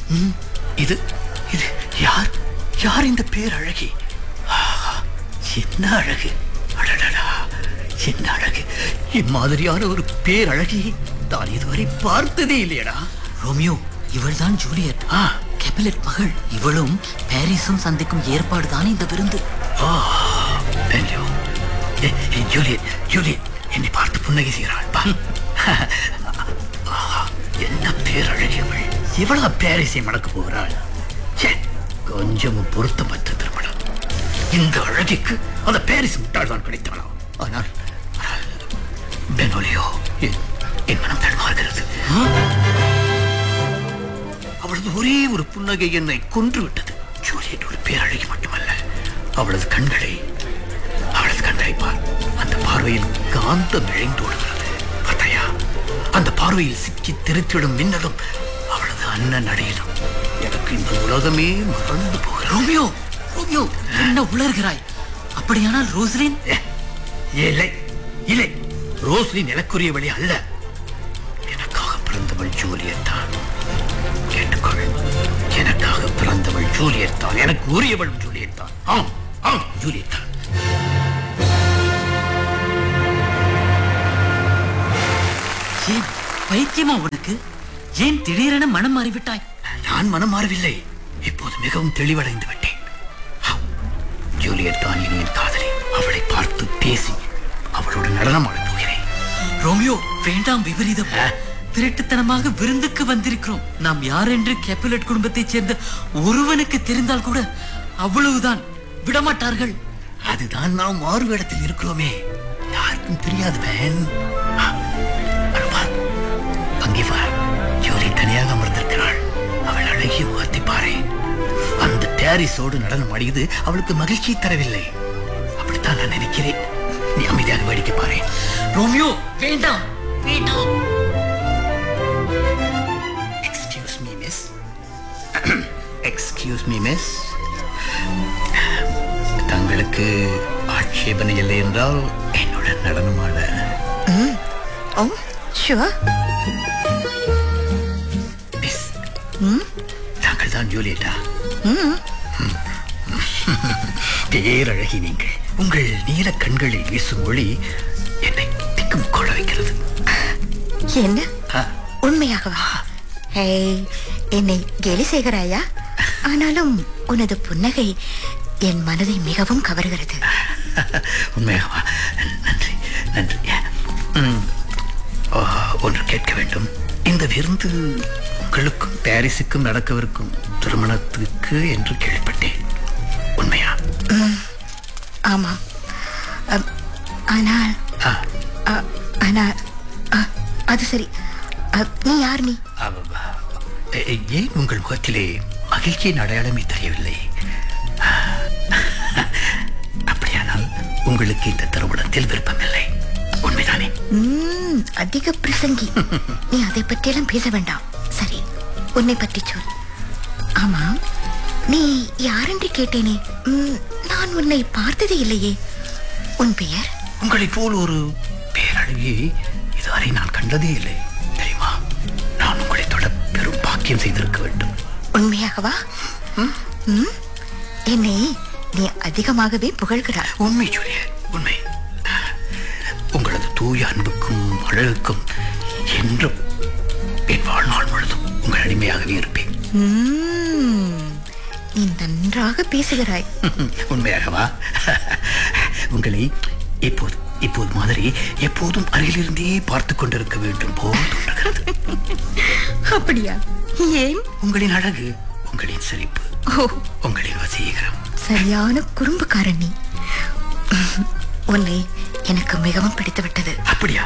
ம், இது இது யார் யார் இந்த பேரழகி ஆஹா, என்ன அழகு அடடடா என்ன அழகு இம்மாதிரியான ஒரு பேரழகி நான் இதுவரை பார்த்ததே இல்லையடா ரோமியோ இவள்தான் ஜூலியட் ஆ கெபலெட் மகள் இவளும் பாரிஸும் சந்திக்கும் ஏற்பாடு தானே இந்த விருந்து ஐயோ ஏ, ஏ, ஜூலியட் ஜூலியட் என்னை பார்த்து புன்னகை செய்கிறாள் பா ஆஹா, என்ன பேரழகியவள் இவளா பேரிசை மணக்க போகிறாள் ச்சே, கொஞ்சமும் பொருத்தமற்ற திருமணம் இந்த அழகிக்கு அந்த பாரிஸ் முட்டாள் தான் கிடைத்தாளா ஆனால் ஆனால், பெனோலியோ என் என் மனம் தடுமாறுகிறது அவளது ஒரே ஒரு புன்னகை என்னை கொன்று விட்டது ஜூலியட் ஒரு பேரழகி மட்டுமல்ல அவளது கண்களை அவளது கண்களை பார் அந்த பார்வையில் காந்தம் இழைந்தோடுகிறது பார்த்தாயா அந்த பார்வையில் சிக்கி திருத்திடும் மின்னலும் அவளது அண்ணன் நடையிலும் எனக்கு இந்த உலகமே மறந்து போகிறது ரோமியோ ரோமியோ என்ன உளறுகிறாய் அப்படியானால் ரோஸ்லின் ஏ, இல்லை இல்லை ரோஸ்லின் எனக்குரியவளே அல்ல எனக்காக பிறந்தவள் ஜூலியட் தான் கேட்டுக்கொள் எனக்காக பிறந்தவள் ஜூலியட் தான் எனக்கு உரியவள் ஜூலியட் தான் ஆம் ஆம் ஜூலியட் தான் ஏன் பைத்தியமா உனக்கு ஏன் திடீரென மனம் மாறிவிட்டாய் நான் மனம் மாறவில்லை இப்போது மிகவும் தெளிவடைந்து விட்டேன் ஆம், ஜூலியட் தான் இனி என் காதலி அவளை பார்த்து பேசி அவளோடு நடனமாடப் போகிறேன் ரோமியோ வேண்டாம் விபரீதம் திருட்டுத்தனமாக விருந்துக்கு வந்திருக்கிறோம் நாம் யார் என்று கேப்புலட் குடும்பத்தைச் சேர்ந்த ஒருவனுக்கு தெரிந்தால் கூட அவ்வளவுதான் விடமாட்டார்கள் அதுதான் நாம் மாறு இடத்தில் இருக்கிறோமே யாருக்கும் தெரியாது மேன் ஆ, அனுபா, அங்கே வா ஜோலி தனியாக அமர்ந்திருக்கிறாள் அவள் அழகிய முகத்தை பாரு அந்த பாரிஸோடு நடனம் ஆடியது அவளுக்கு மகிழ்ச்சி தரவில்லை அப்படித்தான் நான் நினைக்கிறேன் நீ அமைதியாக வேடிக்கை பாரு ரோமியோ வேண்டாம் வேண்டாம் excuse me miss excuse me miss தங்களுக்கு ஆட்சேபனை இல்லை என்றால் என்னுடன் நடனமாட ஓ ஷுவர் மிஸ் தாங்கள் தான் ஜூலியட்டா பேரழகி நீங்கள் உங்கள் நீல கண்களில் வீசும் ஒளி என்னை திக்கும் கொள்ள வைக்கிறது என்ன ஆ, உண்மையாகவா ஹே என்னை கேலி செய்கிறாயா ஆனாலும் உனது புன்னகை என் மனதை மிகவும் கவர்கிறது உண்மையாகவா நன்றி நன்றி ம், ஆ, ஒன்று கேட்க வேண்டும் இந்த விருந்து உங்களுக்கும் பாரிஸுக்கும் நடக்கவிருக்கும் திருமணத்துக்கு என்று கேள்விப்பட்டேன் உண்மையா ஆமாம் அம், ஆனால் ஆ, அ, ஆனால் அ, அது சரி அ, நீ யார் நீ ஆமாம். எ- எ- ஏன் உங்கள் முகத்திலே மகிழ்ச்சியின் அடையாளமே தெரியவில்லை அப்படியானால் உங்களுக்கு இந்த திருமணத்தில் விருப்பமில்லை உண்மைதானே ம், அதிக பிரசங்கி நீ அதை பற்றியெல்லாம் பேச வேண்டாம் சரி உன்னை பற்றி சொல் ஆமாம் நீ யாரென்று கேட்டேனே ம், நான் உன்னை பார்த்ததே இல்லையே உன் பெயர் உங்களைப் போல் ஒரு பேரழகியை இதுவரை நான் கண்டதே இல்லை தெரியுமா நான் உங்களை தொட பெரும் பாக்கியம் செய்திருக்க வேண்டும் உண்மையாகவா ம், என்னை நீ அதிகமாகவே புகழ்கிறாய் உண்மை ஜூலிய உண்மை உங்களது தூய அன்புக்கும் அழகுக்கும் என்றும் என் வாழ்நாள் முழுதும் உங்கள் அடிமையாகவே இருப்பேன் ம், நீ நன்றாக பேசுகிறாய் உண்மையாகவா உங்களை இப்போது இப்போது மாதிரி எப்போதும் அருகிலிருந்தே பார்த்து கொண்டிருக்க வேண்டும் போல் தோன்றுகிறது அப்படியா ஏன் உங்களின் அழகு உங்களின் சிரிப்பு ஓ உங்களின் வசீகரம் சரியான குறும்புக்காரன் நீ உன்னை எனக்கு மிகவும் பிடித்து விட்டது அப்படியா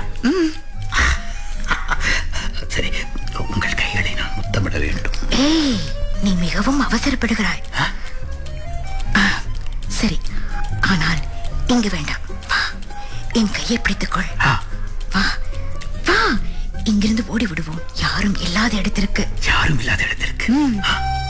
சரி உங்கள் கைகளை நான் முத்தமிட வேண்டும் ஏய் நீ மிகவும் அவசரப்படுகிறாய் ஆ, சரி ஆனால் இங்கு வேண்டாம் வா என் கையை பிடித்துக்கொள் ஆ, வா வா இங்கிருந்து ஓடி விடுவோம் யாரும் இல்லாத இடத்திற்கு யாரும் இல்லாத இடத்திற்கு ம். ஆ,